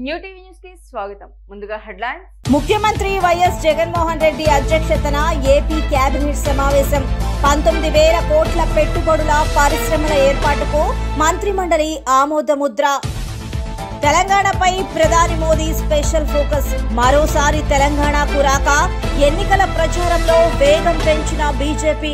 new TV news కి స్వాగతం ముందుగా హెడ్లైన్స్ ముఖ్యమంత్రి వైఎస్ జగన్మోహన్ రెడ్డి అధ్యక్షతన ఏపీ కేబినెట్ సమావేశం పంతొమ్మిది వేల కోట్ల పెట్టుబడుల పరిశ్రమల ఏర్పాటుకు మంత్రిమండలి ఆమోదముద్ర తెలంగాణపై ప్రధాని మోదీ స్పెషల్ ఫోకస్ మరోసారి తెలంగాణకు రాక ఎన్నికల ప్రచారంలో వేగం పెంచిన బీజేపీ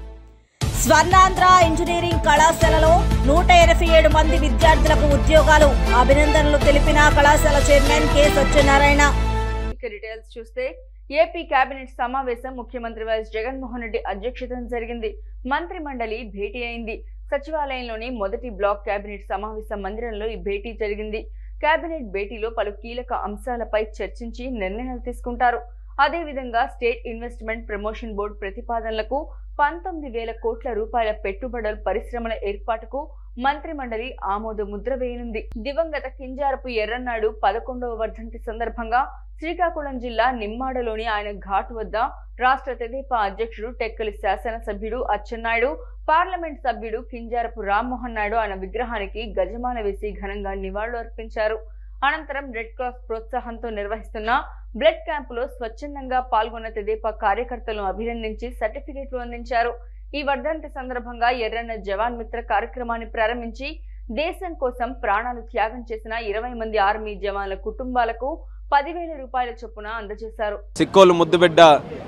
స్వర్ణాంధ్ర ఇంజనీరింగ్ కళాశాలలో నూట ఎనభై ఏడు మంది విద్యార్థులకు ఉద్యోగాలు అభినందనలు తెలిపిన కళాశాల చైర్మన్ కె సత్యనారాయణ ఇక డీటెయిల్స్ చూస్తే ఏపీ కేబినెట్ సమావేశం ముఖ్యమంత్రి వైఎస్ జగన్మోహన్ రెడ్డి అధ్యక్షతన జరిగింది మంత్రి మండలి భేటీ అయింది సచివాలయంలోని మొదటి బ్లాక్ కేబినెట్ సమావేశ మందిరంలో ఈ భేటీ జరిగింది కేబినెట్ భేటీలో పలు కీలక అంశాలపై చర్చించి నిర్ణయాలు తీసుకుంటారు అదేవిధంగా స్టేట్ ఇన్వెస్ట్మెంట్ ప్రమోషన్ బోర్డు ప్రతిపాదనలకు పంతొమ్మిది వేల కోట్ల రూపాయల పెట్టుబడుల పరిశ్రమల ఏర్పాటుకు మంత్రి మండలి ఆమోద ముద్ర వేయనుంది దివంగత కింజారపు ఎర్రన్నాడు పదకొండవ వర్ధంతి సందర్భంగా శ్రీకాకుళం జిల్లా నిమ్మాడలోని ఆయన ఘాట్ వద్ద రాష్ట్ర తెదేపా అధ్యక్షుడు టెక్కలి శాసనసభ్యుడు అచ్చెన్నాయుడు పార్లమెంట్ సభ్యుడు కింజారపు రామ్మోహన్ నాయుడు ఆయన విగ్రహానికి గజమాల వేసి ఘనంగా నివాళులు అర్పించారు అనంతరం రెడ్ క్రాస్ ప్రోత్సాహంతో నిర్వహిస్తున్న బ్లడ్ క్యాంపులో స్వచ్ఛందంగా పాల్గొన్న తెదేపా కార్యకర్తలను అభినందించి సర్టిఫికెట్లు అందించారు ఈ వర్ధంతి సందర్భంగా ఎర్రన్న జవాన్ మిత్ర కార్యక్రమాన్ని ప్రారంభించి దేశం కోసం ప్రాణాలు త్యాగం చేసిన ఇరవై మంది ఆర్మీ జవాన్ల కుటుంబాలకు పదివేల రూపాయల చొప్పున అందజేశారు సిక్కోలు ముద్దుబిడ్డ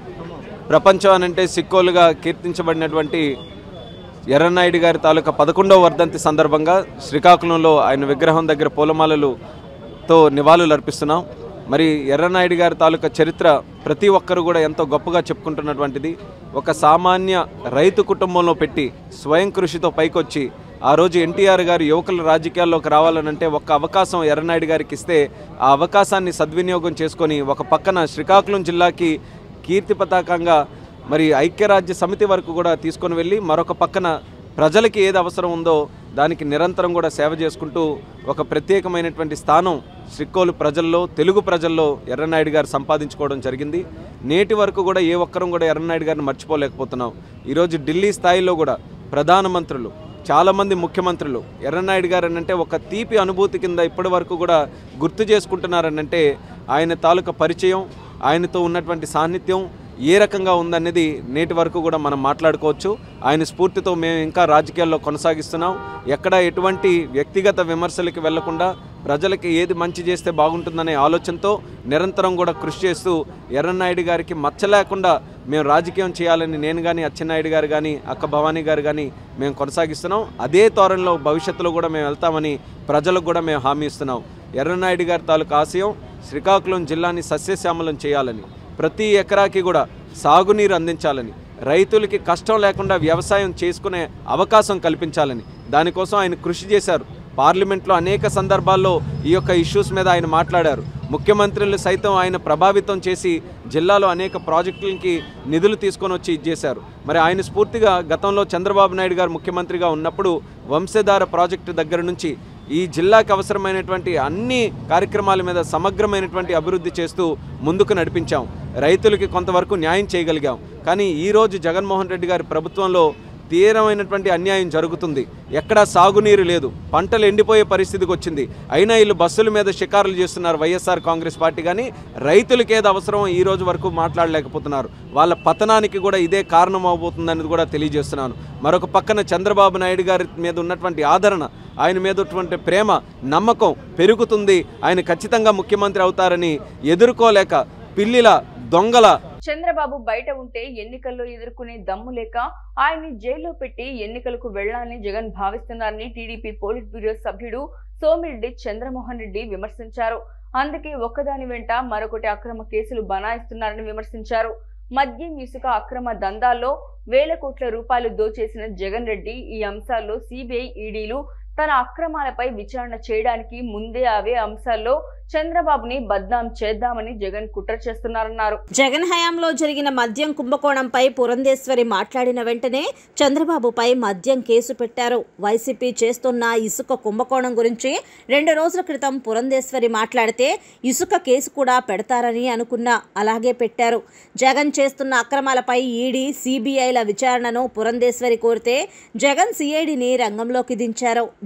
ప్రపంచం అనంటే సిక్కోలుగా కీర్తించబడినటువంటి ఎర్రనాయుడు గారి తాలూకా పదకొండవ వర్ధంతి సందర్భంగా శ్రీకాకుళంలో ఆయన విగ్రహం దగ్గర పూలమాలలుతో నివాళులు అర్పిస్తున్నాం మరి ఎర్రనాయుడు గారి తాలూకా చరిత్ర ప్రతి ఒక్కరు కూడా ఎంతో గొప్పగా చెప్పుకుంటున్నటువంటిది ఒక సామాన్య రైతు కుటుంబంలో పెట్టి స్వయం కృషితో పైకొచ్చి ఆ రోజు ఎన్టీఆర్ గారు యువకుల రాజకీయాల్లోకి రావాలనంటే ఒక్క అవకాశం ఎర్రనాయుడు గారికి ఇస్తే ఆ అవకాశాన్ని సద్వినియోగం చేసుకొని ఒక పక్కన శ్రీకాకుళం జిల్లాకి కీర్తి పతాకంగా మరి ఐక్యరాజ్య సమితి వరకు కూడా తీసుకొని వెళ్ళి మరొక పక్కన ప్రజలకి ఏది అవసరం ఉందో దానికి నిరంతరం కూడా సేవ చేసుకుంటూ ఒక ప్రత్యేకమైనటువంటి స్థానం శ్రీకోలు ప్రజల్లో తెలుగు ప్రజల్లో ఎర్రనాయుడు గారు సంపాదించుకోవడం జరిగింది నేటి వరకు కూడా ఏ ఒక్కరం కూడా ఎర్రనాయుడు గారిని మర్చిపోలేకపోతున్నాం ఈరోజు ఢిల్లీ స్థాయిలో కూడా ప్రధానమంత్రులు చాలామంది ముఖ్యమంత్రులు ఎర్రనాయుడు గారు అంటే ఒక తీపి అనుభూతి కింద ఇప్పటి వరకు కూడా గుర్తు చేసుకుంటున్నారనంటే ఆయన తాలూకా పరిచయం ఆయనతో ఉన్నటువంటి సాన్నిధ్యం ఏ రకంగా ఉందనేది నేటి వరకు కూడా మనం మాట్లాడుకోవచ్చు ఆయన స్ఫూర్తితో మేము ఇంకా రాజకీయాల్లో కొనసాగిస్తున్నాం ఎక్కడ ఎటువంటి వ్యక్తిగత విమర్శలకి వెళ్లకుండా ప్రజలకి ఏది మంచి చేస్తే బాగుంటుందనే ఆలోచనతో నిరంతరం కూడా కృషి చేస్తూ ఎర్రనాయుడు గారికి మచ్చ లేకుండా మేము రాజకీయం చేయాలని నేను కానీ అచ్చెన్నాయుడు గారు కానీ అక్క భవానీ గారు కానీ మేము కొనసాగిస్తున్నాం అదే తోరణలో భవిష్యత్తులో కూడా మేము వెళ్తామని ప్రజలకు కూడా మేము హామీ ఇస్తున్నాం ఎర్రనాయుడు గారి తాలూకు ఆశయం శ్రీకాకుళం జిల్లాని సస్యశ్యామలం చేయాలని ప్రతి ఎకరాకి కూడా సాగునీరు అందించాలని రైతులకి కష్టం లేకుండా వ్యవసాయం చేసుకునే అవకాశం కల్పించాలని దానికోసం ఆయన కృషి చేశారు పార్లమెంట్లో అనేక సందర్భాల్లో ఈ యొక్క ఇష్యూస్ మీద ఆయన మాట్లాడారు ముఖ్యమంత్రులు సైతం ఆయన ప్రభావితం చేసి జిల్లాలో అనేక ప్రాజెక్టులకి నిధులు తీసుకొని వచ్చి ఇచ్చేశారు మరి ఆయన స్ఫూర్తిగా గతంలో చంద్రబాబు నాయుడు గారు ముఖ్యమంత్రిగా ఉన్నప్పుడు వంశధార ప్రాజెక్టు దగ్గర నుంచి ఈ జిల్లాకి అవసరమైనటువంటి అన్ని కార్యక్రమాల మీద సమగ్రమైనటువంటి అభివృద్ధి చేస్తూ ముందుకు నడిపించాం రైతులకి కొంతవరకు న్యాయం చేయగలిగాం కానీ ఈరోజు జగన్మోహన్ రెడ్డి గారి ప్రభుత్వంలో తీవ్రమైనటువంటి అన్యాయం జరుగుతుంది ఎక్కడా సాగునీరు లేదు పంటలు ఎండిపోయే పరిస్థితికి వచ్చింది అయినా వీళ్ళు బస్సుల మీద షికారులు చేస్తున్నారు వైఎస్ఆర్ కాంగ్రెస్ పార్టీ కానీ రైతులకి ఏది అవసరం ఈ రోజు వరకు మాట్లాడలేకపోతున్నారు వాళ్ళ పతనానికి కూడా ఇదే కారణం అవబోతుందనేది కూడా తెలియజేస్తున్నాను మరొక పక్కన చంద్రబాబు నాయుడు గారి మీద ఉన్నటువంటి ఆదరణ ఆయన మీద ఉన్నటువంటి ప్రేమ నమ్మకం పెరుగుతుంది ఆయన ఖచ్చితంగా ముఖ్యమంత్రి అవుతారని ఎదుర్కోలేక పిల్లిల దొంగల చంద్రబాబు బయట ఉంటే ఎన్నికల్లో ఎదుర్కొనే దమ్ము లేక ఆయన్ని జైల్లో పెట్టి ఎన్నికలకు వెళ్లాలని జగన్ భావిస్తున్నారని టీడీపీ పోలిట్ బ్యూరో సభ్యుడు సోమిరెడ్డి చంద్రమోహన్ రెడ్డి విమర్శించారు అందుకే ఒక్కదాని వెంట మరొకటి అక్రమ కేసులు బనాయిస్తున్నారని విమర్శించారు మద్యం ఇసుక అక్రమ దందాల్లో వేల కోట్ల రూపాయలు దోచేసిన జగన్ రెడ్డి ఈ అంశాల్లో సిబిఐ ఈడీలు తన అక్రమాలపై విచారణ చేయడానికి ముందే అవే అంశాల్లో చంద్రబాబుని బద్నాం చేద్దామని జగన్ కుట్ర చేస్తున్నారన్నారు జగన్ హయాంలో జరిగిన మద్యం కుంభకోణంపై పురంధేశ్వరి మాట్లాడిన వెంటనే చంద్రబాబుపై మద్యం కేసు పెట్టారు వైసీపీ చేస్తున్న ఇసుక కుంభకోణం గురించి రెండు రోజుల క్రితం పురంధేశ్వరి మాట్లాడితే ఇసుక కేసు కూడా పెడతారని అనుకున్నా అలాగే పెట్టారు జగన్ చేస్తున్న అక్రమాలపై ఈడీ సిబిఐల విచారణను పురంధేశ్వరి కోరితే జగన్ సిఐడిని రంగంలోకి దించారు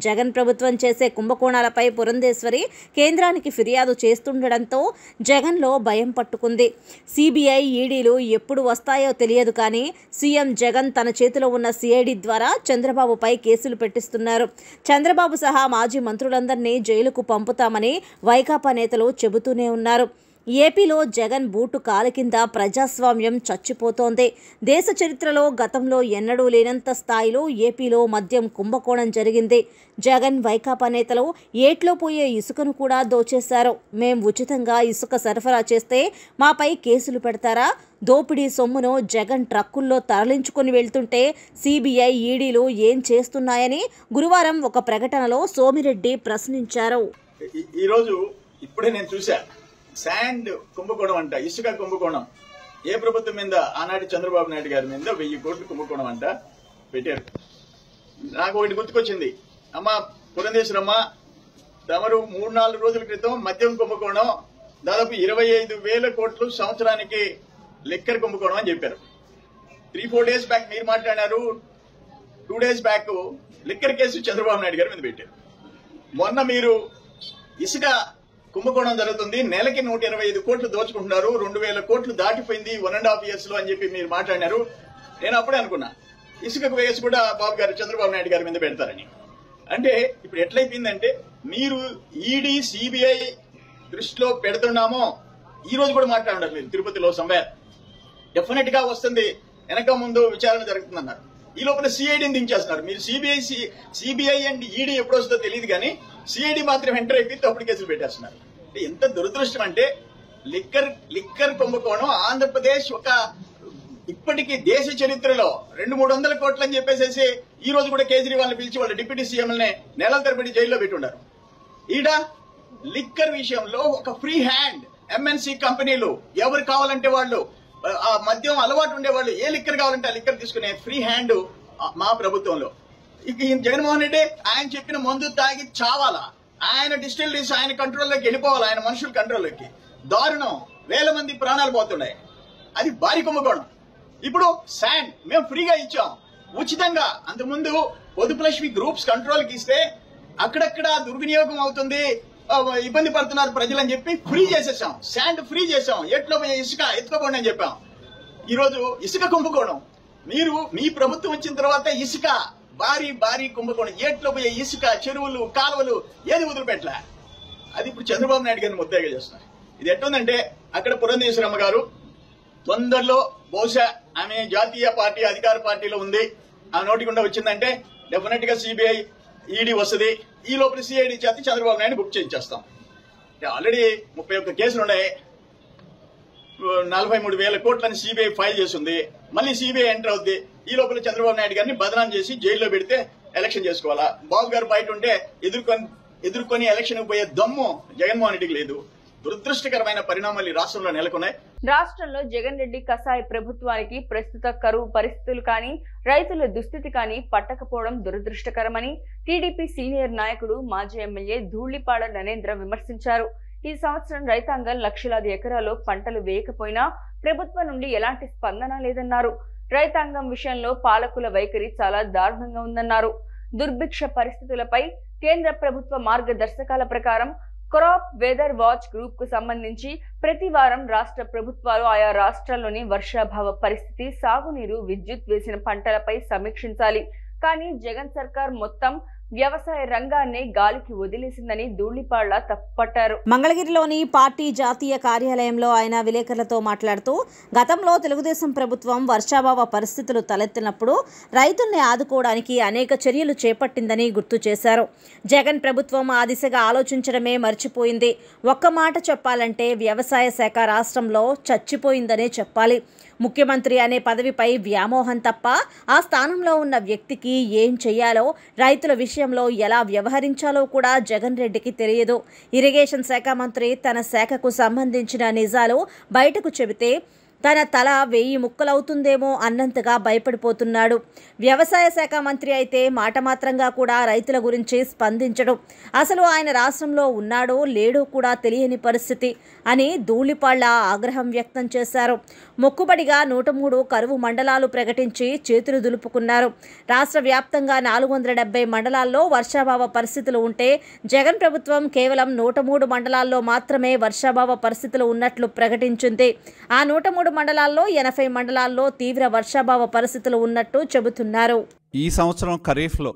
జగన్ ప్రభుత్వం చేసే కుంభకోణాలపై పురంధేశ్వరి కేంద్రానికి ఫిర్యాదు చేస్తుండడంతో జగన్లో భయం పట్టుకుంది సిబిఐ ఈడీలు ఎప్పుడు వస్తాయో తెలియదు కానీ సీఎం జగన్ తన చేతిలో ఉన్న సిఐడి ద్వారా చంద్రబాబుపై కేసులు పెట్టిస్తున్నారు చంద్రబాబు సహా మాజీ మంత్రులందరినీ జైలుకు పంపుతామని వైకాపా నేతలు చెబుతూనే ఉన్నారు ఏపీలో జగన్ బూటు కాలు కింద ప్రజాస్వామ్యం చచ్చిపోతోంది దేశ చరిత్రలో గతంలో ఎన్నడూ లేనంత స్థాయిలో ఏపీలో మద్యం కుంభకోణం జరిగింది జగన్ వైకాపా నేతలు ఏట్లో పోయే ఇసుకను కూడా దోచేశారు మేం ఉచితంగా ఇసుక సరఫరా చేస్తే మాపై కేసులు పెడతారా దోపిడీ సొమ్మును జగన్ ట్రక్కుల్లో తరలించుకొని వెళ్తుంటే సిబిఐ ఈడీలు ఏం చేస్తున్నాయని గురువారం ఒక ప్రకటనలో సోమిరెడ్డి ప్రశ్నించారు ఈ- ఈరోజు ఇప్పుడే నేను చూసా శాండ్ కుంభకోణం అంట ఇసుక కుంభకోణం ఏ ప్రభుత్వం మీద ఆనాటి చంద్రబాబు నాయుడు గారి మీద వెయ్యి కోట్లు కుంభకోణం అంట పెట్టారు నాకు ఒకటి గుర్తుకొచ్చింది అమ్మ పురంధేశ్వరమ్మ తమరు మూడు నాలుగు రోజుల క్రితం మద్యం కుంభకోణం దాదాపు ఇరవై ఐదు వేల కోట్లు సంవత్సరానికి లిక్కర్ కుంభకోణం అని చెప్పారు త్రీ ఫోర్ డేస్ బ్యాక్ మీరు మాట్లాడారు two days back liquor case Chandrababu Naidu గారి మీద పెట్టారు మొన్న మీరు ఇసుక కుంభకోణం జరుగుతుంది నెలకి నూట ఇరవై ఐదు కోట్లు దోచుకుంటున్నారు రెండు వేల కోట్లు దాటిపోయింది వన్ అండ్ హాఫ్ ఇయర్స్ లో అని చెప్పి మీరు మాట్లాడినారు నేను అప్పుడే అనుకున్నా ఇసుకకు వేసి కూడా బాబు గారు చంద్రబాబు నాయుడు గారి మీద పెడతారని అంటే ఇప్పుడు ఎట్లయిపోయిందంటే మీరు ఈడీ సిబిఐ దృష్టిలో పెడుతున్నామో ఈ రోజు కూడా మాట్లాడారు మీరు తిరుపతిలో సంవేర్ డెఫినెట్ గా వస్తుంది వెనక ముందు విచారణ జరుగుతుందన్నారు ఈ లోపల సిఐడిని దించేస్తున్నారు మీరు సిబిఐ సిబిఐ అండ్ ఈడీ ఎప్పుడు వస్తుందో తెలియదు కానీ సిఐడి మాత్రం ఎంటర్ అయిపోయి తప్పుడు కేసులు పెట్టేస్తున్నారు అంటే ఎంత దురదృష్టం అంటే లిక్కర్ లిక్కర్ కుంభకోణం ఆంధ్రప్రదేశ్ ఒక ఇప్పటికీ దేశ చరిత్రలో రెండు మూడు వందల కోట్లు అని చెప్పేసేసి ఈ రోజు కూడా కేజ్రీవాల్ పిలిచి వాళ్ళ డిప్యూటీ సీఎంలని నెలల తరబడి జైల్లో పెట్టున్నారు ఈడ లిక్కర్ విషయంలో ఒక ఫ్రీ హ్యాండ్ ఎంఎన్సి కంపెనీలు ఎవరు కావాలంటే వాళ్ళు ఆ మద్యం అలవాటు ఉండేవాళ్ళు ఏ లిక్కర్ కావాలంటే ఆ లిక్కర్ తీసుకునే ఫ్రీ హ్యాండ్ మా ప్రభుత్వంలో ఇక ఈ జగన్మోహన్ రెడ్డి ఆయన చెప్పిన మందు తాగి చావాలా ఆయన డిస్టిలరీస్ ఆయన కంట్రోల్లోకి వెళ్ళిపోవాలి ఆయన మనుషుల కంట్రోల్లోకి దారుణం వేల మంది ప్రాణాలు పోతున్నాయి అది భారీ కుంభకోణం ఇప్పుడు శాండ్ మేము ఫ్రీగా ఇచ్చాం ఉచితంగా అంతకుముందు పొదుపులక్ష్మి గ్రూప్స్ కంట్రోల్ కి ఇస్తే అక్కడక్కడ దుర్వినియోగం అవుతుంది ఆ, ఇబ్బంది పడుతున్నారు ప్రజలు అని చెప్పి ఫ్రీ చేసేసాం శాండ్ ఫ్రీ చేసాం ఎట్లో పోయే ఇసుక ఎత్తుకోకండి అని చెప్పాం ఈ రోజు ఇసుక కుంభకోణం మీరు మీ ప్రభుత్వం వచ్చిన తర్వాత ఇసుక భారీ భారీ కుంభకోణం ఏట్లో పోయే ఇసుక చెరువులు కాలువలు ఏది వదిలిపెట్టలే అది ఇప్పుడు చంద్రబాబు నాయుడు గారిని ముద్దాయిగా చేస్తున్నారు ఇది ఎట్టుందంటే అక్కడ పురంధేశ్వరమ్మ గారు తొందరలో బహుశా ఆమె జాతీయ పార్టీ అధికార పార్టీలో ఉంది ఆ నోటి గుండా వచ్చిందంటే డెఫినెట్ గా సిబిఐ ఈడీ వస్తుంది ఈ లోపల సిఐడి చేత చంద్రబాబు నాయుడు బుక్ చేయించేస్తాం ఆల్రెడీ ముప్పై ఒక్క కేసులు ఉన్నాయి నలభై మూడు వేల కోట్లని సిబిఐ ఫైల్ చేసింది మళ్ళీ సిబిఐ ఎంటర్ అవుద్ది ఈ లోపల చంద్రబాబు నాయుడు గారిని బదనాం చేసి జైల్లో పెడితే ఎలక్షన్ చేసుకోవాలా బాబు గారు బయట ఉంటే ఎదుర్కొని ఎదుర్కొని ఎలక్షన్ పోయే దమ్ము జగన్మోహన్ రెడ్డికి లేదు దురదృష్టకరమైన పరిణామాలు ఈ రాష్ట్రంలో నెలకొన్నాయి రాష్ట్రంలో జగన్ రెడ్డి కసాయి ప్రభుత్వానికి ప్రస్తుత కరువు పరిస్థితులు కానీ రైతుల దుస్థితి కానీ పట్టకపోవడం దురదృష్టకరమని టీడీపీ సీనియర్ నాయకుడు మాజీ ఎమ్మెల్యే ధూళ్లిపాడ నరేంద్ర విమర్శించారు ఈ సంవత్సరం రైతాంగం లక్షలాది ఎకరాల్లో పంటలు వేయకపోయినా ప్రభుత్వం నుండి ఎలాంటి స్పందన లేదన్నారు రైతాంగం విషయంలో పాలకుల వైఖరి చాలా దారుణంగా ఉందన్నారు దుర్భిక్ష పరిస్థితులపై కేంద్ర ప్రభుత్వ మార్గదర్శకాల ప్రకారం క్రాప్ వెదర్ వాచ్ గ్రూప్ కు సంబంధించి ప్రతి వారం రాష్ట్ర ప్రభుత్వాలు ఆయా రాష్ట్రాల్లోని వర్షాభావ పరిస్థితి సాగునీరు విద్యుత్ వేసిన పంటలపై సమీక్షించాలి కానీ జగన్ సర్కార్ మొత్తం వ్యవసాయ రంగాన్ని గాలికి వదిలేసిందని ధూళిపాళ్ల తప్పుపట్టారు మంగళగిరిలోని పార్టీ జాతీయ కార్యాలయంలో ఆయన విలేకరులతో మాట్లాడుతూ గతంలో తెలుగుదేశం ప్రభుత్వం వర్షాభావ పరిస్థితులు తలెత్తినప్పుడు రైతుల్ని ఆదుకోవడానికి అనేక చర్యలు చేపట్టిందని గుర్తు చేశారు జగన్ ప్రభుత్వం ఆ దిశగా ఆలోచించడమే మర్చిపోయింది ఒక్క మాట చెప్పాలంటే వ్యవసాయ శాఖ రాష్ట్రంలో చచ్చిపోయిందనే చెప్పాలి ముఖ్యమంత్రి అనే పదవిపై వ్యామోహం తప్ప ఆ స్థానంలో ఉన్న వ్యక్తికి ఏం చేయాలో రైతుల విషయంలో ఎలా వ్యవహరించాలో కూడా జగన్ రెడ్డికి తెలియదు ఇరిగేషన్ శాఖ మంత్రి తన శాఖకు సంబంధించిన నిజాలు బయటకు చెబితే తన తల వెయ్యి ముక్కలవుతుందేమో అన్నంతగా భయపడిపోతున్నాడు వ్యవసాయ శాఖ మంత్రి అయితే మాట మాత్రంగా కూడా రైతుల గురించి స్పందించడం అసలు ఆయన రాష్ట్రంలో ఉన్నాడో లేడో కూడా తెలియని పరిస్థితి అని ధూళిపాళ్ల ఆగ్రహం వ్యక్తం చేశారు మొక్కుబడిగా నూట మూడు కరువు మండలాలు ప్రకటించి చేతులు దులుపుకున్నారు రాష్ట్ర వ్యాప్తంగా నాలుగు వందల డెబ్బై మండలాల్లో వర్షాభావ పరిస్థితులు ఉంటే జగన్ ప్రభుత్వం కేవలం నూట మూడు మండలాల్లో మాత్రమే వర్షాభావ పరిస్థితులు ఉన్నట్లు ప్రకటించింది ఆ నూట మూడు మండలాల్లో ఎనభై మండలాల్లో తీవ్ర వర్షాభావ పరిస్థితులు ఉన్నట్టు చెబుతున్నారు ఈ సంవత్సరం ఖరీఫ్లో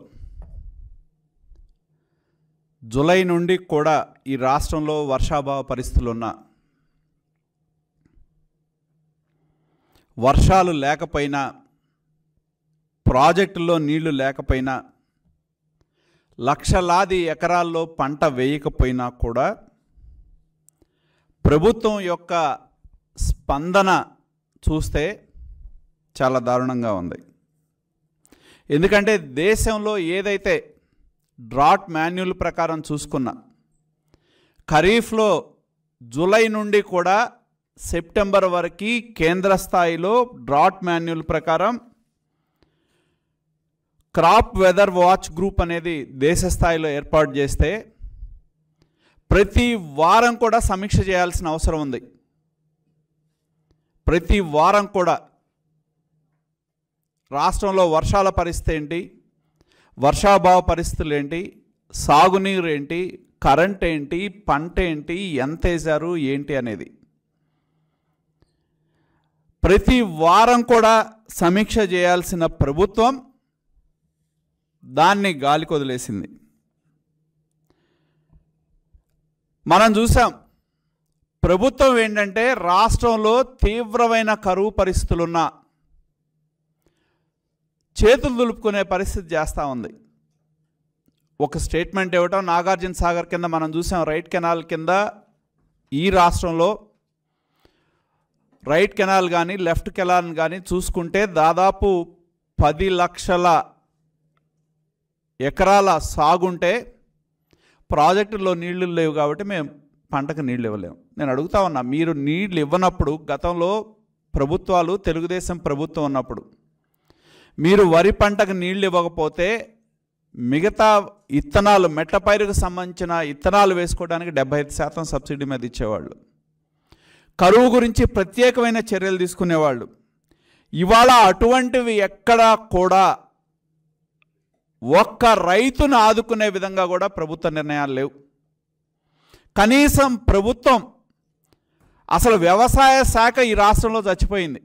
జూలై నుండి కూడా ఈ రాష్ట్రంలో వర్షాభావ పరిస్థితులు ఉన్న వర్షాలు లేకపోయినా ప్రాజెక్టుల్లో నీళ్లు లేకపోయినా లక్షలాది ఎకరాల్లో పంట వేయకపోయినా కూడా ప్రభుత్వం యొక్క స్పందన చూస్తే చాలా దారుణంగా ఉంది ఎందుకంటే దేశంలో ఏదైతే డ్రాట్ మాన్యుల్ ప్రకారం చూసుకున్నా ఖరీఫ్లో జూలై నుండి కూడా సెప్టెంబర్ వరకు కేంద్ర స్థాయిలో డ్రాట్ మాన్యుల్ ప్రకారం క్రాప్ వెదర్ వాచ్ గ్రూప్ అనేది దేశ స్థాయిలో ఏర్పాటు చేస్తే ప్రతి వారం కూడా సమీక్ష చేయాల్సిన అవసరం ఉంది ప్రతి వారం కూడా రాష్ట్రంలో వర్షాల పరిస్థితి ఏంటి వర్షాభావ పరిస్థితులు ఏంటి సాగునీరు ఏంటి కరెంట్ ఏంటి పంట ఏంటి ఎంత వేశారు ఏంటి అనేది ప్రతి వారం కూడా సమీక్ష చేయాల్సిన ప్రభుత్వం దాన్ని గాలికి వదిలేసింది మనం చూసాం ప్రభుత్వం ఏంటంటే రాష్ట్రంలో తీవ్రమైన కరువు పరిస్థితులున్న చేతులు దులుపుకునే పరిస్థితి చేస్తూ ఉంది ఒక స్టేట్మెంట్ ఇవ్వటం నాగార్జున సాగర్ కింద మనం చూసాం రైట్ కెనాల్ కింద ఈ రాష్ట్రంలో రైట్ కెనాల్ కానీ లెఫ్ట్ కెనాల్ కానీ చూసుకుంటే దాదాపు పది లక్షల ఎకరాల సాగుంటే ప్రాజెక్టుల్లో నీళ్లు లేవు కాబట్టి మేము పంటకు నీళ్ళు ఇవ్వలేము నేను అడుగుతా ఉన్నా మీరు నీళ్ళు ఇవ్వనప్పుడు గతంలో ప్రభుత్వాలు తెలుగుదేశం ప్రభుత్వం ఉన్నప్పుడు మీరు వరి పంటకు నీళ్ళు ఇవ్వకపోతే మిగతా ఇత్తనాలు మెట్ల పైరుకు సంబంధించిన ఇత్తనాలు వేసుకోవడానికి డెబ్బై ఐదు శాతం సబ్సిడీ మీద ఇచ్చేవాళ్ళు కరువు గురించి ప్రత్యేకమైన చర్యలు తీసుకునేవాళ్ళు ఇవాళ అటువంటివి ఎక్కడా కూడా ఒక్క రైతును ఆదుకునే విధంగా కూడా ప్రభుత్వ నిర్ణయాలు లేవు కనీసం ప్రభుత్వం అసలు వ్యవసాయ శాఖ ఈ రాష్ట్రంలో చచ్చిపోయింది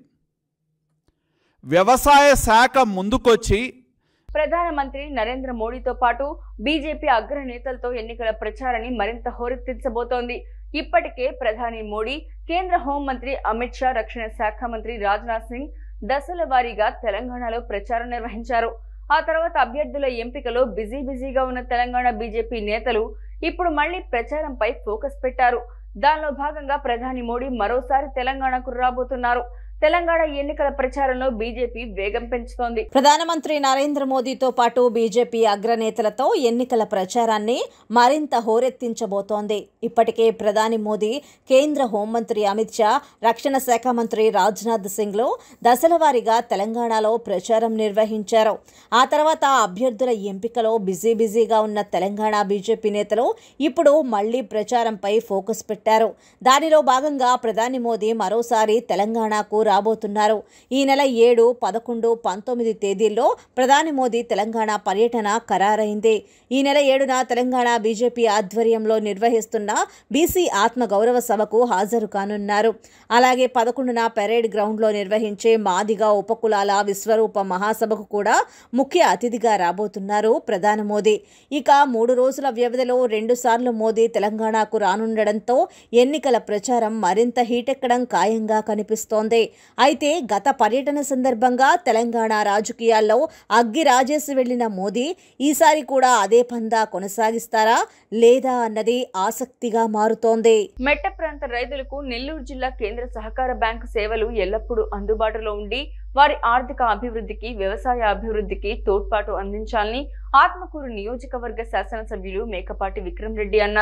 వ్యవసాయ శాఖ ముందుకొచ్చి ప్రధానమంత్రి నరేంద్ర మోడీతో పాటు బీజేపీ అగ్రనేతలతో ఎన్నికల ప్రచారాన్ని మరింత హోరెత్తించబోతోంది ఇప్పటికే ప్రధాని మోడీ కేంద్ర హోంమంత్రి అమిత్ షా రక్షణ శాఖ మంత్రి రాజ్నాథ్ సింగ్ దశల వారీగా తెలంగాణలో ప్రచారం నిర్వహించారు ఆ తర్వాత అభ్యర్థుల ఎంపికలో బిజీ బిజీగా ఉన్న తెలంగాణ బీజేపీ నేతలు ఇప్పుడు మళ్లీ ప్రచారంపై ఫోకస్ పెట్టారు దానిలో భాగంగా ప్రధాని మోడీ మరోసారి తెలంగాణకు రాబోతున్నారు తెలంగాణ ఎన్నికల ప్రచారంలో బీజేపీ వేగం పెంచుతోంది ప్రధానమంత్రి నరేంద్ర మోదీతో పాటు బీజేపీ అగ్రనేతలతో ఎన్నికల ప్రచారాన్ని మరింత హోరెత్తించబోతోంది ఇప్పటికే ప్రధాని మోదీ కేంద్ర హోంమంత్రి అమిత్ షా రక్షణ శాఖ మంత్రి రాజ్నాథ్ సింగ్లు దశలవారీగా తెలంగాణలో ప్రచారం నిర్వహించారు ఆ తర్వాత అభ్యర్థుల ఎంపికలో బిజీ బిజీగా ఉన్న తెలంగాణ బీజేపీ నేతలు ఇప్పుడు మళ్లీ ప్రచారంపై ఫోకస్ పెట్టారు దానిలో భాగంగా ప్రధాని మోదీ మరోసారి తెలంగాణకు రాబోతున్నారు ఈ నెల ఏడు పదకొండు పంతొమ్మిది తేదీల్లో ప్రధాని మోదీ తెలంగాణ పర్యటన ఖరారైంది ఈ నెల ఏడున తెలంగాణ బీజేపీ ఆధ్వర్యంలో నిర్వహిస్తున్న బీసీ ఆత్మ గౌరవ సభకు హాజరు కానున్నారు అలాగే పదకొండున పెరేడ్ గ్రౌండ్లో నిర్వహించే మాదిగా ఉపకులాల విశ్వరూప మహాసభకు కూడా ముఖ్య అతిథిగా రాబోతున్నారు ప్రధాని మోదీ ఇక మూడు రోజుల వ్యవధిలో రెండుసార్లు మోదీ తెలంగాణకు రానుండడంతో ఎన్నికల ప్రచారం మరింత హీటెక్కడం ఖాయంగా కనిపిస్తోంది అయితే గత పర్యటన సందర్భంగా తెలంగాణ రాజకీయాల్లో అగ్గి రాజేసి వెళ్లిన మోదీ ఈసారి కూడా అదే పందా కొనసాగిస్తారా లేదా అన్నది ఆసక్తిగా మారుతోంది మెట్ట ప్రాంత రైతులకు నెల్లూరు జిల్లా కేంద్ర సహకార బ్యాంకు సేవలు ఎల్లప్పుడూ అందుబాటులో ఉండి వారి ఆర్థిక అభివృద్ధికి వ్యవసాయ అభివృద్ధికి తోడ్పాటు అందించాలని ఆత్మకూరు నియోజకవర్గ శాసనసభ్యులు మేకపాటి విక్రమ్ రెడ్డి అన్నారు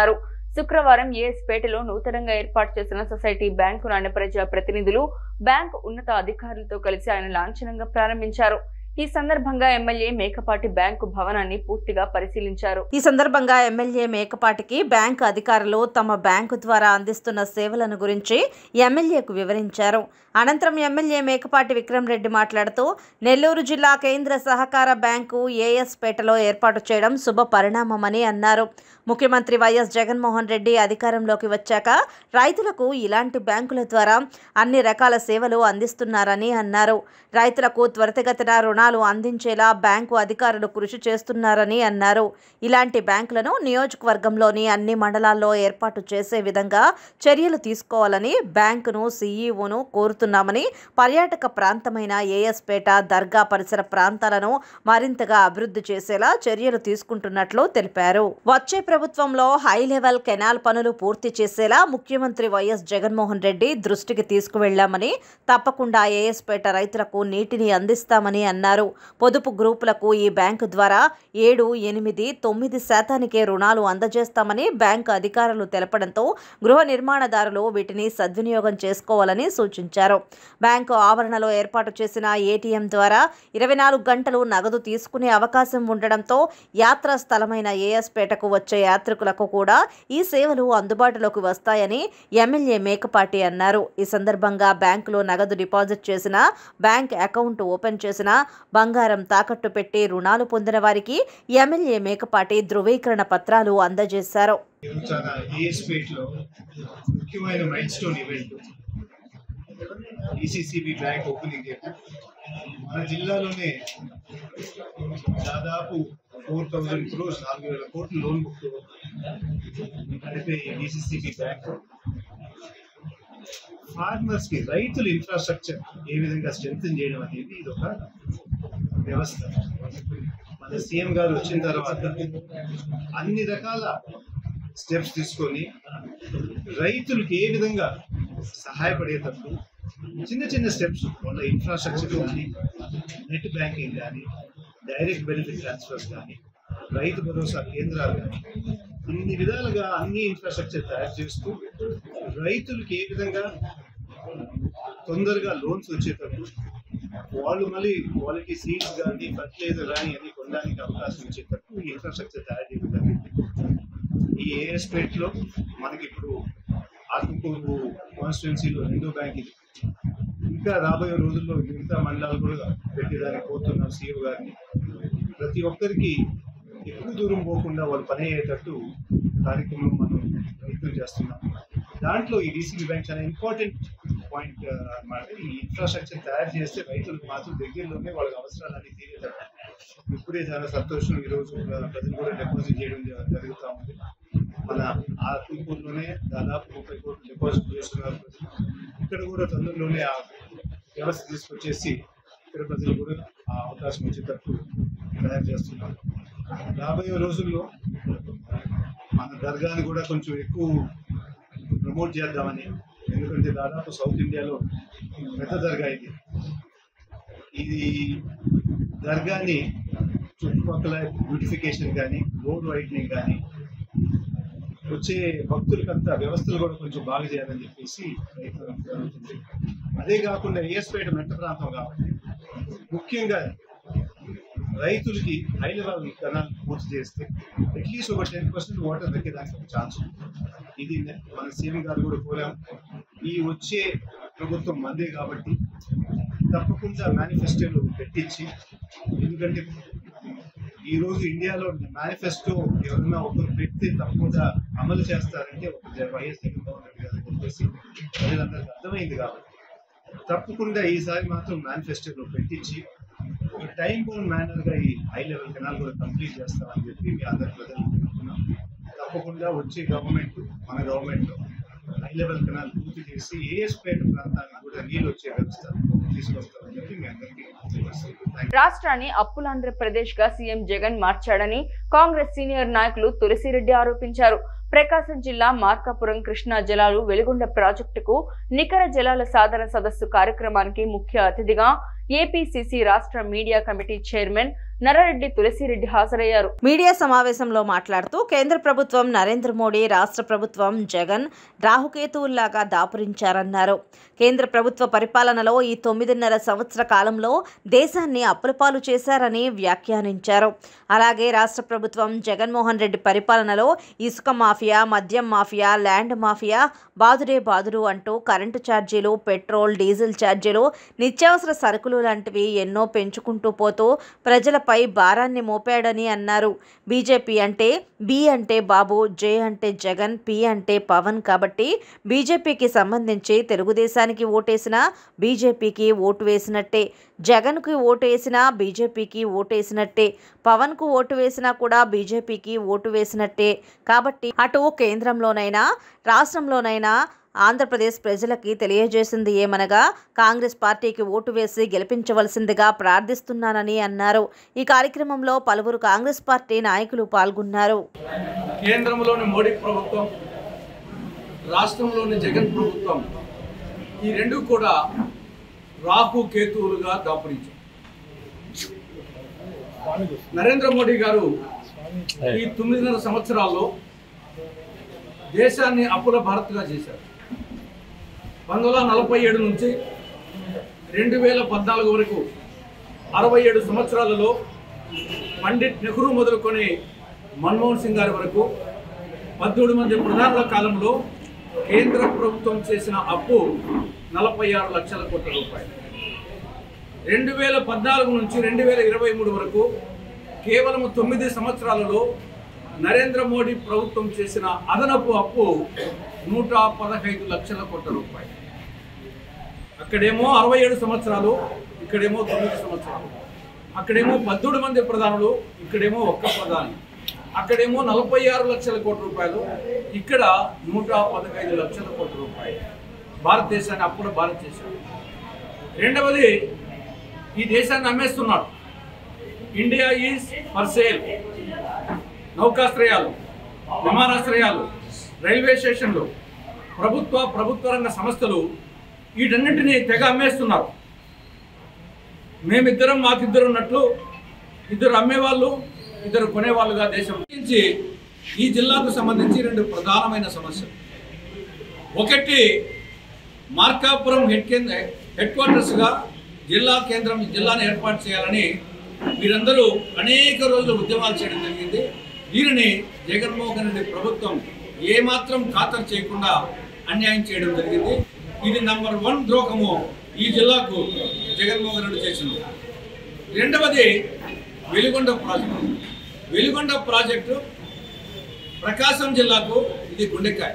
శుక్రవారం ఏఎస్పేటలో నూతనంగా ఏర్పాటు చేసిన సొసైటీ బ్యాంకు నాణ్య ప్రజా ప్రతినిధులు బ్యాంకు ఉన్నత అధికారులతో కలిసి ఆయన లాంఛనంగా ప్రారంభించారు ఈ సందర్భంగా ఎమ్మెల్యే మేకపాటి బ్యాంకు భవనాన్ని పూర్తిగా పరిశీలించారు ఈ సందర్భంగా ఎమ్మెల్యే మేకపాటికి బ్యాంకు అధికారులు తమ బ్యాంకు ద్వారా అందిస్తున్న సేవలను గురించి ఎమ్మెల్యేకు వివరించారు అనంతరం ఎమ్మెల్యే మేకపాటి విక్రమ్ రెడ్డి మాట్లాడుతూ నెల్లూరు జిల్లా కేంద్ర సహకార బ్యాంకు ఏఎస్ పేటలో ఏర్పాటు చేయడం శుభ పరిణామమని అన్నారు ముఖ్యమంత్రి వైఎస్ జగన్మోహన్ రెడ్డి అధికారంలోకి వచ్చాక రైతులకు ఇలాంటి బ్యాంకుల ద్వారా అన్ని రకాల సేవలు అందిస్తున్నారని అన్నారు రైతులకు త్వరితగతిన రుణాలు అందించేలా బ్యాంకు అధికారులు కృషి చేస్తున్నారని అన్నారు ఇలాంటి బ్యాంకులను నియోజకవర్గంలోని అన్ని మండలాల్లో ఏర్పాటు చేసే విధంగా చర్యలు తీసుకోవాలని బ్యాంకును సీఈఓను కోరుతున్నామని పర్యాటక ప్రాంతమైన ఏఎస్పేట దర్గా పరిసర ప్రాంతాలను మరింతగా అభివృద్ధి చేసేలా చర్యలు తీసుకుంటున్నట్లు తెలిపారు వచ్చే ప్రభుత్వంలో హై లెవెల్ కెనాల్ పనులు పూర్తి చేసేలా ముఖ్యమంత్రి వైఎస్ జగన్మోహన్ రెడ్డి దృష్టికి తీసుకువెళ్లామని తప్పకుండా ఏఎస్పేట రైతులకు నీటిని అందిస్తామని అన్నారు పొదుపు గ్రూపులకు ఈ బ్యాంకు ద్వారా ఏడు ఎనిమిది తొమ్మిది శాతానికే రుణాలు అందజేస్తామని బ్యాంకు అధికారులు తెలపడంతో గృహ నిర్మాణదారులు వీటిని సద్వినియోగం చేసుకోవాలని సూచించారు బ్యాంకు ఆవరణలో ఏర్పాటు చేసిన ఏటీఎం ద్వారా ఇరవై నాలుగు గంటలు నగదు తీసుకునే అవకాశం ఉండడంతో యాత్రా స్థలమైన ఏఎస్పేటకు వచ్చే యాత్రికులకు కూడా ఈ సేవలు అందుబాటులోకి వస్తాయని ఎమ్మెల్యే మేకపాటి అన్నారు ఈ సందర్భంగా బ్యాంకులో నగదు డిపాజిట్ చేసిన బ్యాంక్ అకౌంట్ ఓపెన్ చేసిన బంగారం తాకట్టు పెట్టి రుణాలు పొందిన వారికి ఎమ్మెల్యే మేకపాటి ధృవీకరణ పత్రాలు అందజేశారు ఇది చాలా ఏఎస్పేట్ లో ముఖ్యమైన milestone event ECCB bank opening చేయడం మన జిల్లాలోనే దాదాపు ఫోర్ థౌజండ్ క్రోర్స్ నాలుగు వేల కోట్ల లోన్ బుక్ నడిపే ఈసీసీబీ బ్యాంక్ ఫార్మర్స్ కి రైతుల ఇన్ఫ్రాస్ట్రక్చర్ ఏ విధంగా స్ట్రెంగ్ చేయడం అనేది ఇది ఒక వ్యవస్థ మన సీఎం గారు వచ్చిన తర్వాత అన్ని రకాల స్టెప్స్ తీసుకొని రైతులకు ఏ విధంగా సహాయపడేటప్పుడు చిన్న చిన్న స్టెప్స్ వాళ్ళ ఇన్ఫ్రాస్ట్రక్చర్ కానీ నెట్ బ్యాంకింగ్ కానీ డైరెక్ట్ బెనిఫిట్ ట్రాన్స్ఫర్స్ కానీ రైతు భరోసా కేంద్రాలు కానీ ఇన్ని విధాలుగా అన్ని ఇన్ఫ్రాస్ట్రక్చర్ తయారు చేస్తూ రైతులకు ఏ విధంగా తొందరగా లోన్స్ వచ్చేటప్పుడు వాళ్ళు మళ్ళీ వాళ్ళకి సీడ్స్ కానీ ఫర్టిలైజర్ కానీ అన్ని కొనడానికి అవకాశం వచ్చేటప్పుడు ఈ ఇన్ఫ్రాస్ట్రక్చర్ తయారు చేయడం జరిగింది ఈ ఏఎస్పేట్ లో మనకి ఇప్పుడు ఆత్మకూరు కాన్స్టిట్యున్సీలో రెండో బ్యాంక్ ఇది ఇంకా రాబోయే రోజుల్లో మిగతా మండలాలు కూడా పెట్టేదానికి పోతున్నాం సీఓ గారిని ప్రతి ఒక్కరికి ఎక్కువ దూరం పోకుండా వాళ్ళు పని అయ్యేటట్టు కార్యక్రమం మనం ప్రయత్నం చేస్తున్నాం దాంట్లో ఈ డీసీబీ బ్యాంక్ చాలా ఇంపార్టెంట్ పాయింట్ అన్నమాట ఈ ఇన్ఫ్రాస్ట్రక్చర్ తయారు చేస్తే రైతులకు మాత్రం దగ్గరలోనే వాళ్ళకి అవసరాలన్నీ తీరేటట్టు ఇప్పుడే చాలా సంతోషం ఈరోజు ప్రజలు కూడా డిపాజిట్ చేయడం జ- జరుగుతూ ఉంది మన ఆత్మకూరులోనే దాదాపు ముప్పై కోట్లు డిపాజిట్ చేస్తున్నారు ప్రజలు ఇక్కడ కూడా తొందరలోనే ఆ వ్యవస్థ తీసుకొచ్చేసి ఇక్కడ ప్రజలు కూడా ఆ అవకాశం వచ్చేటట్టు తయారు చేస్తున్నారు రాబోయే రోజుల్లో మన దర్గాని కూడా కొంచెం ఎక్కువ ప్రమోట్ చేద్దామని ఎందుకంటే దాదాపు సౌత్ ఇండియాలో పెద్ద దర్గా ఇది ఇది దర్గాని చుట్టుపక్కల బ్యూటిఫికేషన్ కానీ రోడ్ వైట్నింగ్ కానీ వచ్చే భక్తులకంతా వ్యవస్థలు కూడా కొంచెం బాగా చేయాలని చెప్పేసి ప్రయత్నం జరుగుతుంది అదే కాకుండా ఏఎస్పేట మెట్ట ప్రాంతం కాబట్టి ముఖ్యంగా రైతులకి హై లెవెల్ కెనాల్ పూర్తి చేస్తే అట్లీస్ట్ ఒక టెన్ పర్సెంట్ వాటర్ దక్కేదానికి ఒక ఛాన్స్ ఉంది ఇది నే- మన సీఎం గారు కూడా కోరాం ఈ వచ్చే ప్రభుత్వం మందే కాబట్టి తప్పకుండా మేనిఫెస్టోలో పెట్టించి ఎందుకంటే ఈ రోజు ఇండియాలో మేనిఫెస్టో ఎవరైనా ఒకరు పెడితే తప్పకుండా అమలు చేస్తారంటే ఒక జ- వైఎస్ జగన్మోహన్ రెడ్డి గారు చెప్పేసి ప్రజలందరికీ అర్థమైంది కాబట్టి తప్పకుండా ఈసారి మాత్రం మేనిఫెస్టోలో పెట్టించి ఒక టైం బౌండ్ మేనర్ గా ఈ హై లెవెల్ కెనాల్ కూడా కంప్లీట్ చేస్తామని చెప్పి మీ అందరి ప్రజలు తెలుపుతున్నాం తప్పకుండా వచ్చే గవర్నమెంట్ మన గవర్నమెంట్ హై లెవెల్ కెనాల్ పూర్తి చేసి ఏఎస్పేట ప్రాంతానికి కూడా నీళ్ళు వచ్చే వ్యవస్థ తీసుకొస్తామని చెప్పి మీ అందరికీ తెలియజేస్తున్నాను రాష్ట్రాన్ని అప్పులాంధ్రప్రదేశ్ గా సీఎం జగన్ మార్చాడని కాంగ్రెస్ సీనియర్ నాయకులు తులసిరెడ్డి ఆరోపించారు ప్రకాశం జిల్లా మార్కాపురం కృష్ణా జలాలు వెలుగొండ ప్రాజెక్టుకు నికర జలాల సాధన సదస్సు కార్యక్రమానికి ముఖ్య అతిథిగా ఏపీసీసీ రాష్ట్ర media committee chairman Narrareddy Tulasireddy హాజరయ్యారు మీడియా సమావేశంలో మాట్లాడుతూ కేంద్ర ప్రభుత్వం నరేంద్ర మోడీ రాష్ట్ర ప్రభుత్వం జగన్ రాహుకేతువుల్లాగా దాపురించారన్నారు కేంద్ర ప్రభుత్వ పరిపాలనలో ఈ తొమ్మిదిన్నర సంవత్సర కాలంలో దేశాన్ని అప్పులపాలు చేశారని వ్యాఖ్యానించారు అలాగే రాష్ట్ర ప్రభుత్వం జగన్మోహన్ రెడ్డి పరిపాలనలో ఇసుక మాఫియా మద్యం మాఫియా ల్యాండ్ మాఫియా బాదుడే బాదుడు అంటూ కరెంటు ఛార్జీలు పెట్రోల్ డీజిల్ ఛార్జీలు నిత్యావసర సరుకులు లాంటివి ఎన్నో పెంచుకుంటూ పోతూ ప్రజలపై భారాన్ని మోపాడని అన్నారు బీజేపీ అంటే బి అంటే బాబు జే అంటే జగన్ పి అంటే పవన్ కాబట్టి బీజేపీకి సంబంధించి తెలుగుదేశానికి ఓటేసినా బీజేపీకి ఓటు వేసినట్టే జగన్కి ఓటు వేసినా బీజేపీకి ఓటు వేసినట్టే పవన్కు ఓటు వేసినా కూడా బీజేపీకి ఓటు వేసినట్టే కాబట్టి అటు కేంద్రంలోనైనా రాష్ట్రంలోనైనా ఆంధ్రప్రదేశ్ ప్రజలకి తెలియజేసింది ఏమనగా కాంగ్రెస్ పార్టీకి ఓటు వేసి గెలిపించవలసిందిగా ప్రార్థిస్తున్నానని అన్నారు ఈ కార్యక్రమంలో పలువురు కాంగ్రెస్ పార్టీ నాయకులు పాల్గొన్నారు కేంద్రంలోని మోడీ ప్రభుత్వం రాష్ట్రంలోని జగన్ ప్రభుత్వం ఈ రెండు కూడా రాహు కేతువులుగా దాపురించారు నరేంద్ర మోడీ గారు ఈ తొమ్మిదిన్నర సంవత్సరాల్లో దేశాన్ని అప్పుల భారత్గా చేశారు పంతొమ్మిది వందల నలభై ఏడు నుంచి రెండు వేల పద్నాలుగు వరకు అరవై ఏడు సంవత్సరాలలో పండిట్ నెహ్రూ మొదలుకొని మన్మోహన్ సింగ్ గారి వరకు పద్దెనిమిది మంది ప్రధానుల కాలంలో కేంద్ర ప్రభుత్వం చేసిన అప్పు నలభై ఆరు లక్షల కోట్ల రూపాయలు రెండు వేల పద్నాలుగు నుంచి రెండు వేల ఇరవై మూడు వరకు కేవలం తొమ్మిది సంవత్సరాలలో నరేంద్ర మోడీ ప్రభుత్వం చేసిన అదనపు అప్పు నూట పదహైదు లక్షల కోట్ల రూపాయలు అక్కడేమో అరవై ఏడు సంవత్సరాలు ఇక్కడేమో తొమ్మిది సంవత్సరాలు అక్కడేమో పద్దెనిమిది మంది ప్రధానులు ఇక్కడేమో ఒక్క ప్రధాని అక్కడేమో నలభై ఆరు లక్షల కోట్ల రూపాయలు ఇక్కడ నూట పదహైదు లక్షల కోట్ల రూపాయలు భారతదేశాన్ని అప్పుడు భారత్ చేశారు రెండవది ఈ దేశాన్ని అమ్మేస్తున్నాడు ఇండియా ఈజ్ ఫర్ సేల్ నౌకాశ్రయాలు విమానాశ్రయాలు రైల్వే స్టేషన్లు ప్రభుత్వ ప్రభుత్వ రంగ సంస్థలు వీటన్నింటినీ తెగ అమ్మేస్తున్నారు మేమిద్దరం మాకిద్దరు ఉన్నట్లు ఇద్దరు అమ్మేవాళ్ళు ఇద్దరు కొనేవాళ్ళుగా దేశం నుంచి ఈ జిల్లాకు సంబంధించి రెండు ప్రధానమైన సమస్యలు ఒకటి మార్కాపురం హెడ్ కేంద్ర హెడ్ క్వార్టర్స్గా జిల్లా కేంద్రం జిల్లాను ఏర్పాటు చేయాలని మీరందరూ అనేక రోజులు ఉద్యమాలు చేయడం జరిగింది దీనిని జగన్మోహన్ రెడ్డి ప్రభుత్వం ఏమాత్రం ఖాతరు చేయకుండా అన్యాయం చేయడం జరిగింది ఇది నంబర్ వన్ ద్రోహము ఈ జిల్లాకు జగన్మోహన్ రెడ్డి చేసింది రెండవది వెలుగొండ ప్రాజెక్టు వెలుగొండ ప్రాజెక్టు ప్రకాశం జిల్లాకు ఇది గుండెకాయ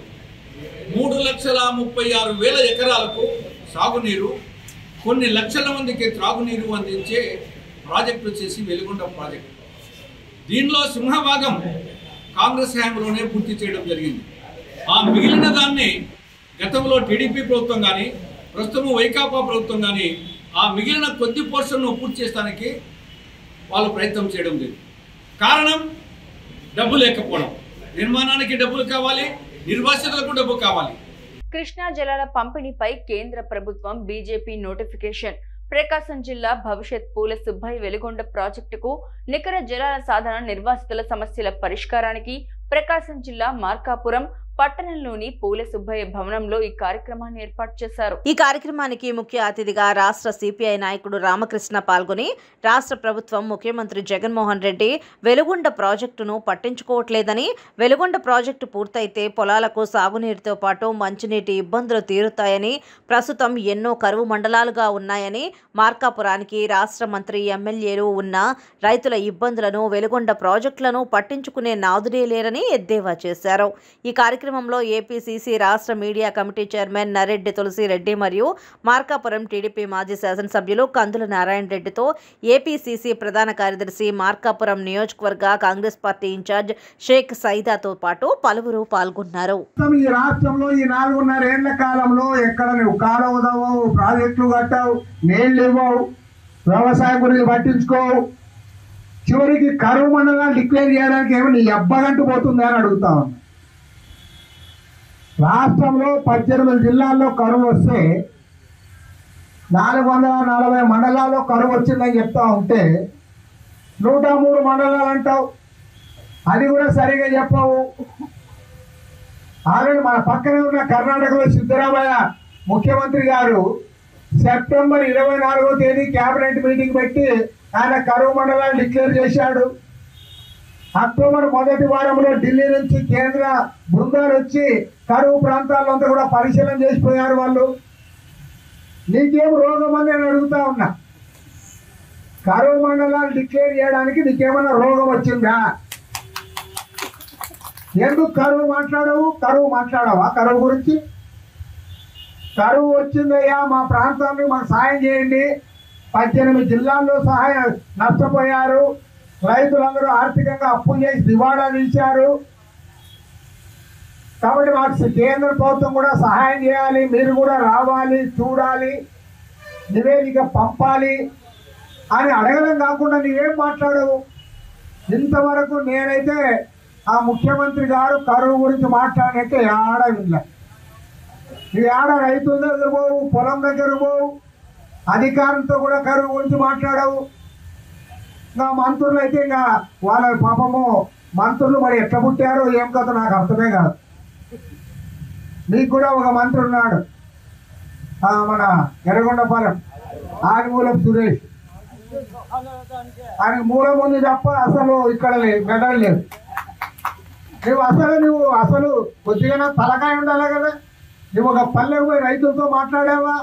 మూడు లక్షల ముప్పై ఆరు వేల ఎకరాలకు సాగునీరు కొన్ని లక్షల మందికి త్రాగునీరు అందించే ప్రాజెక్టు వచ్చేసి వెలుగొండ ప్రాజెక్టు దీనిలో సింహభాగం కాంగ్రెస్ హయాంలోనే పూర్తి చేయడం జరిగింది ఆ మిగిలిన దాన్ని గతంలో టీడీపీ ప్రభుత్వం కానీ ప్రస్తుతం వైకాపా ప్రభుత్వం కానీ ఆ మిగిలిన కొద్ది పోర్షన్ను పూర్తి చేస్తానికి వాళ్ళు ప్రయత్నం చేయడం లేదు కారణం డబ్బు లేకపోవడం నిర్మాణానికి డబ్బులు కావాలి నిర్వాసితులకు డబ్బు కావాలి కృష్ణా జలాల పంపిణీపై కేంద్ర ప్రభుత్వం బీజేపీ నోటిఫికేషన్ ప్రకాశం జిల్లా భవిష్యత్ పూల సుబ్బయ్య వెలుగొండ ప్రాజెక్టుకు నికర జలాల సాధన నిర్వాసితుల సమస్యల పరిష్కారానికి ప్రకాశం జిల్లా మార్కాపురం పట్టణంలోని పూల సుబ్బయ్య భవనంలో ఈ కార్యక్రమాన్ని ఏర్పాటు చేశారు ఈ కార్యక్రమానికి ముఖ్య అతిథిగా రాష్ట్ర సిపిఐ నాయకుడు రామకృష్ణ పాల్గొని రాష్ట్ర ప్రభుత్వం ముఖ్యమంత్రి జగన్మోహన్ రెడ్డి వెలుగొండ ప్రాజెక్టును పట్టించుకోవట్లేదని వెలుగొండ ప్రాజెక్టు పూర్తయితే పొలాలకు సాగునీటితో పాటు మంచినీటి ఇబ్బందులు తీరుతాయని ప్రస్తుతం ఎన్నో కరువు మండలాలుగా ఉన్నాయని మార్కాపురానికి రాష్ట్ర మంత్రి ఎమ్మెల్యేలు ఉన్న రైతుల ఇబ్బందులను వెలుగొండ ప్రాజెక్టులను పట్టించుకునే నాదుడే లేరని ఎద్దేవా చేశారు ఈ కార్యక్రమంలో ఏపీసీసీ రాష్ట్ర media committee chairman Nareddy Tulasireddy మరియు మార్కాపురం టీడీపీ మాజీ శాసనసభ్యులు కందుల నారాయణ రెడ్డితో ఏపీసీసీ ప్రధాన కార్యదర్శి మార్కాపురం నియోజకవర్గ కాంగ్రెస్ పార్టీ ఇన్ఛార్జ్ షేక్ సైదాతో పాటు పలువురు పాల్గొన్నారు మొత్తం ఈ రాష్ట్రంలో ఈ నాలుగున్నర ఏళ్ల కాలంలో ఎక్కడ నువ్వు కాలువ తవ్వవు ప్రాజెక్టులు కట్టావు నీళ్లు ఇవ్వవు వ్యవసాయం గురించి పట్టించుకోవు చివరికి కరువు మండలాలు డిక్లేర్ చేయడానికి ఏమో నీ అబ్బగంటు పోతుందా అని అడుగుతా ఉన్నా రాష్ట్రంలో పద్దెనిమిది జిల్లాల్లో కరువు వస్తే నాలుగు వందల నలభై మండలాల్లో కరువు వచ్చిందని చెప్తా ఉంటే నూట మూడు మండలాలు అంటావు అది కూడా సరిగా చెప్పవు ఆల్రెడీ మన పక్కనే ఉన్న కర్ణాటకలో సిద్ధరామయ్య ముఖ్యమంత్రి గారు సెప్టెంబర్ ఇరవై నాలుగో తేదీ కేబినెట్ మీటింగ్ పెట్టి ఆయన కరువు మండలాన్ని డిక్లేర్ చేశాడు అక్టోబర్ మొదటి వారంలో ఢిల్లీ నుంచి కేంద్ర బృందాలు వచ్చి కరువు ప్రాంతాల్లో అంతా కూడా పరిశీలన చేసిపోయారు వాళ్ళు నీకేం రోగం అని నేను అడుగుతా ఉన్నా కరువు మండలాలు డిక్లేర్ చేయడానికి నీకేమైనా రోగం వచ్చిందా ఎందుకు కరువు మాట్లాడవు కరువు మాట్లాడవా కరువు గురించి కరువు వచ్చిందయ్యా మా ప్రాంతాన్ని మాకు సాయం చేయండి పద్దెనిమిది జిల్లాల్లో సహాయం నష్టపోయారు రైతులందరూ ఆర్థికంగా అప్పులు చేసి దివాడా తీశారు కాబట్టి మాకు కేంద్ర ప్రభుత్వం కూడా సహాయం చేయాలి మీరు కూడా రావాలి చూడాలి నివేదిక పంపాలి అని అడగడం కాకుండా నీవేం మాట్లాడవు ఇంతవరకు నేనైతే ఆ ముఖ్యమంత్రి గారు కరువు గురించి మాట్లాడినట్టే ఆడ వినలే నువ్వు ఆడ రైతుల దగ్గర పోవు పొలం దగ్గర పోవు అధికారులతో కూడా కరువు గురించి మాట్లాడవు ఇంకా మంత్రులు అయితే ఇంకా వాళ్ళ పాపము మంత్రులు మరి ఎట్లా పుట్టారో ఏం కథ నాకు అర్థమే కాదు నీకు కూడా ఒక మంత్రి ఉన్నాడు ఆ, మన ఎర్రగొండపాలెం ఆదిమూలం సురేష్ ఆయన మూలం ఉంది తప్ప అసలు ఇక్కడ లేదు మెడల్ లేదు నువ్వు అసలు నువ్వు అసలు కొద్దిగా తలకాయ ఉండాలి కదా నువ్వు ఒక పల్లెకు పోయి రైతులతో మాట్లాడావా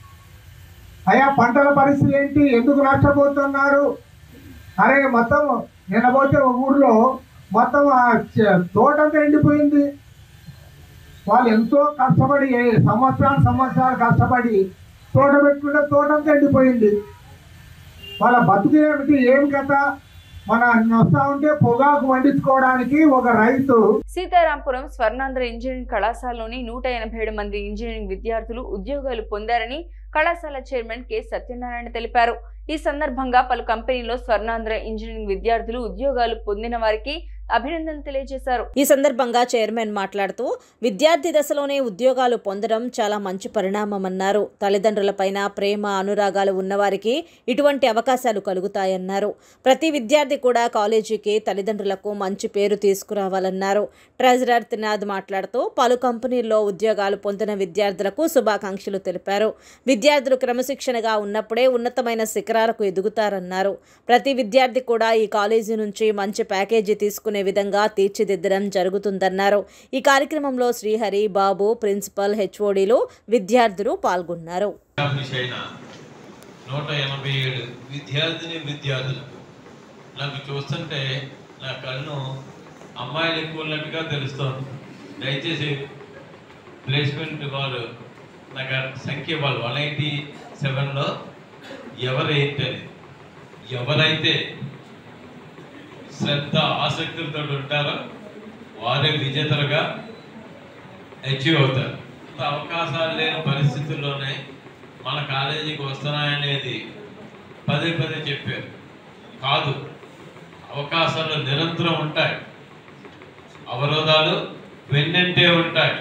అయ్యా పంటల పరిస్థితి ఏంటి ఎందుకు నష్టపోతున్నారు అరే మొత్తం నిన్న పోతే ఒక ఊర్లో మొత్తం ఆ చ- తోటంతా ఎండిపోయింది వాళ్ళు ఎంతో కష్టపడి ఏ- సంవత్సరాలు సంవత్సరాలు కష్టపడి తోట పెట్టుకుంటే తోటంతా ఎండిపోయింది వాళ్ళ బతుకు ఏమిటి ఏం కథ మన వస్తా ఉంటే పొగాకు వండించుకోవడానికి ఒక రైతు సీతారాంపురం స్వర్ణాంధ్ర ఇంజనీరింగ్ కళాశాలలోని నూట ఎనభై ఏడు మంది ఇంజనీరింగ్ విద్యార్థులు ఉద్యోగాలు పొందారని కళాశాల చైర్మన్ కె సత్యనారాయణ తెలిపారు ఈ సందర్భంగా పలు కంపెనీల్లో స్వర్ణాంధ్ర ఇంజనీరింగ్ విద్యార్థులు ఉద్యోగాలు పొందిన వారికి అభినందనలు తెలియజేశారు ఈ సందర్భంగా చైర్మన్ మాట్లాడుతూ విద్యార్థి దశలోనే ఉద్యోగాలు పొందడం చాలా మంచి పరిణామమన్నారు తల్లిదండ్రులపైన ప్రేమ అనురాగాలు ఉన్నవారికి ఇటువంటి అవకాశాలు కలుగుతాయన్నారు ప్రతి విద్యార్థి కూడా కాలేజీకి తల్లిదండ్రులకు మంచి పేరు తీసుకురావాలన్నారు ట్రెజరర్ త్రినాథ్ మాట్లాడుతూ పలు కంపెనీల్లో ఉద్యోగాలు పొందిన విద్యార్థులకు శుభాకాంక్షలు తెలిపారు విద్యార్థులు క్రమశిక్షణగా ఉన్నప్పుడే ఉన్నతమైన శిఖరాలకు ఎదుగుతారన్నారు ప్రతి విద్యార్థి కూడా ఈ కాలేజీ నుంచి మంచి ప్యాకేజీ తీసుకునే విధంగా తీర్చిదిద్దడం జరుగుతుందన్నారు ఈ కార్యక్రమంలో శ్రీహరి బాబు ప్రిన్సిపల్ హెచ్ఓడీలు విద్యార్థులు పాల్గొన్నారు ఎస్టాబ్లిష్ అయిన నూట ఎనభై ఏడు విద్యార్థిని విద్యార్థులు నాకు చూస్తుంటే నా కన్ను అమ్మాయిలు ఎక్కువ ఉన్నట్టుగా తెలుస్తోంది దయచేసి ప్లేస్మెంట్ వారు నాకు ఆ సంఖ్య వాళ్ళు వన్ ఎయిటీ సెవెన్లో ఎవరేంటని ఎవరైతే శ్రద్ధ ఆసక్తులతో ఉంటారో వారే విజేతలుగా అచీవ్ అవుతారు ఇంత అవకాశాలు లేని పరిస్థితుల్లోనే మన కాలేజీకి వస్తున్నాయనేది పదే పదే చెప్పారు కాదు అవకాశాలు నిరంతరం ఉంటాయి అవరోధాలు వెన్నంటే ఉంటాయి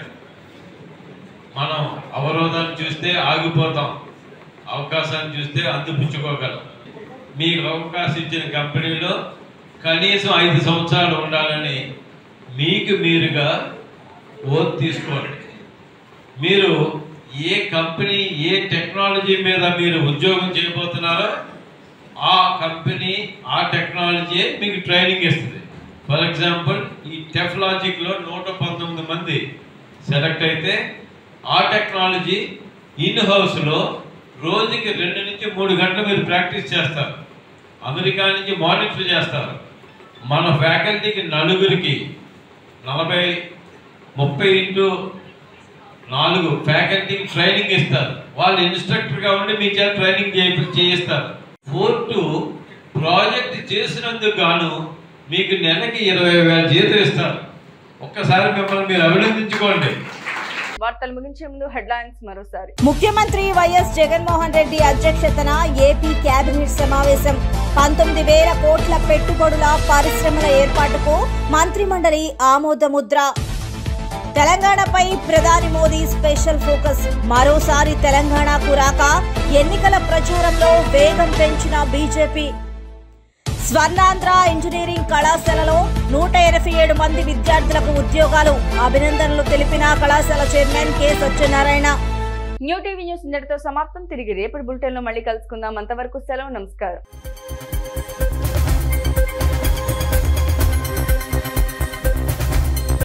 మనం అవరోధాన్ని చూస్తే ఆగిపోతాం అవకాశాన్ని చూస్తే అందిపుచ్చుకోగలం మీకు అవకాశం ఇచ్చిన కంపెనీలో కనీసం ఐదు సంవత్సరాలు ఉండాలని మీకు మీరుగా ఓత్ తీసుకోండి మీరు ఏ కంపెనీ ఏ టెక్నాలజీ మీద మీరు ఉద్యోగం చేయబోతున్నారో ఆ కంపెనీ ఆ టెక్నాలజీ మీకు ట్రైనింగ్ ఇస్తుంది ఫర్ ఎగ్జాంపుల్ ఈ టెఫ్లాజిక్లో నూట పంతొమ్మిది మంది సెలెక్ట్ అయితే ఆ టెక్నాలజీ ఇన్ హౌస్లో రోజుకి రెండు నుంచి మూడు గంటలు మీరు ప్రాక్టీస్ చేస్తారు అమెరికా నుంచి మానిటర్ చేస్తారు మన ఫ్యాకల్టీకి నలుగురికి నలభై ముప్పై ఇంటూ నాలుగు ఫ్యాకల్టీకి ట్రైనింగ్ ఇస్తారు వాళ్ళు ఇన్స్ట్రక్టర్గా ఉండి మీ చేత ట్రైనింగ్ చేయి చేయిస్తారు ఫోర్టు ప్రాజెక్ట్ చేసినందుకు గాను మీకు నెలకి ఇరవై వేల జీతం ఇస్తారు ఒక్కసారి మిమ్మల్ని మీరు అభినందించుకోండి వార్తలు ముగించే ముందు హెడ్లైన్స్ మరోసారి ముఖ్యమంత్రి వైఎస్ జగన్మోహన్ రెడ్డి అధ్యక్షతన ఏపీ కేబినెట్ సమావేశం పంతొమ్మిది వేల కోట్ల పెట్టుబడుల పరిశ్రమల ఏర్పాటుకు మంత్రిమండలి ఆమోదముద్ర తెలంగాణపై ప్రధాని మోదీ స్పెషల్ ఫోకస్ మరోసారి తెలంగాణకు రాక ఎన్నికల ప్రచారంలో వేగం పెంచిన బీజేపీ స్వర్ణాంధ్ర ఇంజనీరింగ్ కళాశాలలో నూట ఎనభై ఏడు మంది విద్యార్థులకు ఉద్యోగాలు అభినందనలు తెలిపిన కళాశాల chairman K Satyanarayana new TV news ఇంతటితో సమాప్తం తిరిగి రేపటి బులెటిన్ లో మళ్ళీ కలుసుకుందాం అంతవరకు సెలవు నమస్కారం